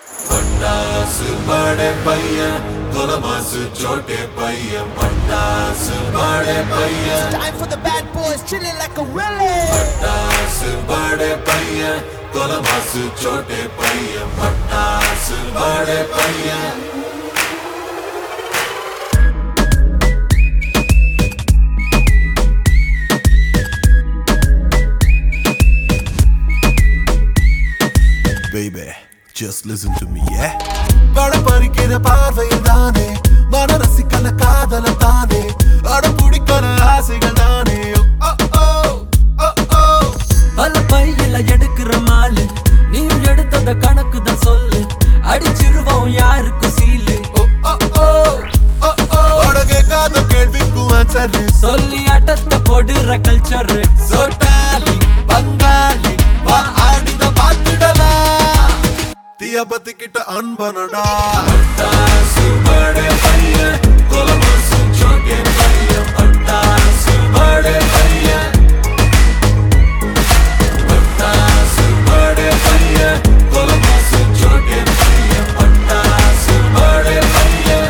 பட்டாசு படே பையன் கொலமாசு சோட்டே பையன் பட்டாசு படே பையன் Time for the bad boys chilling like a willy. பட்டாசு படே பையன் கொலமாசு சோட்டே பையன் பட்டாசு படே பையன் Baby, just listen to me, yeah? பட பறிக்கிற பார்வையில் தானே மன ரசிக்கல காதல தானே அட பிடிக்கிற ஆசைகள் தானே ஓ, ஓ, ஓ, ஓ. பல பையில எடுக்கிற மாலு நீ எடுத்தத கணக்கு தான் சொல்லு அடிச்சிருவோம் யாருக்கு சீலு ஓ, ஓ, ஓ, ஓ, ஓ. அட கேட்காத கேள்விக்கும் answer. சொல்லி அட்டத்தை போடுற கல்ச்சர் சோட்டாலி பங்காளி வா ஆடித பார்த்துடலாம் தீய பத்திக்கிட்ட அன்பனடா பட்டாசு படே பையன் கொலமாசு சோட்டே பையன் பட்டாசு படே பையன் பட்டாசு படே பையன் கொலமாசு சோட்டே பையன் பட்டாசு படே பையன்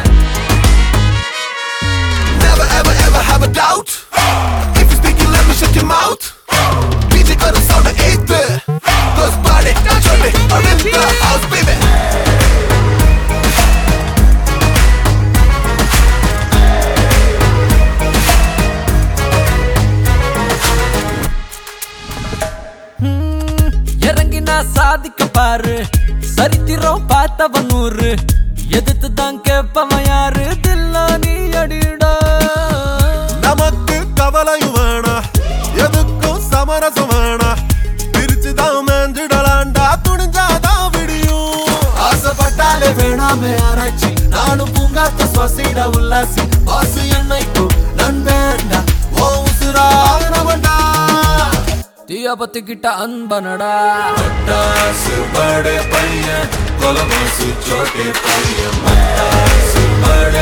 Never ever ever have a doubt If you speaking let me shut your mouth DJ got us on the eighth Cause party, chubby, are in the house baby இறங்கி நான் சாதிக்க பாரு சரித்திரம் பார்த்தவன் நூறு எதிர்த்து தான் கேப்பவன் யாரு தில்லா நீ அடிடா நமக்கு கவலையும் வேணா எதுக்கும் சமரசம் வேணா பிரிச்சுதான் மேஞ்சிடலாண்டா துணிஞ்சாதான் விடியும் ஆசைப்பட்டாலே வேணாமே ஆராய்ச்சி நானும் பூங்காத்த சுவாசிட உல்லாசி வாசு என்னைக்கும் நண்பேண்டா ஓ உசுராகணவன்டா தீய பத்திக்கிட்ட அன்பனடா பட்டாசு படே பையன் கொலமாசு சோட்டே பையன் பட்டாசு படே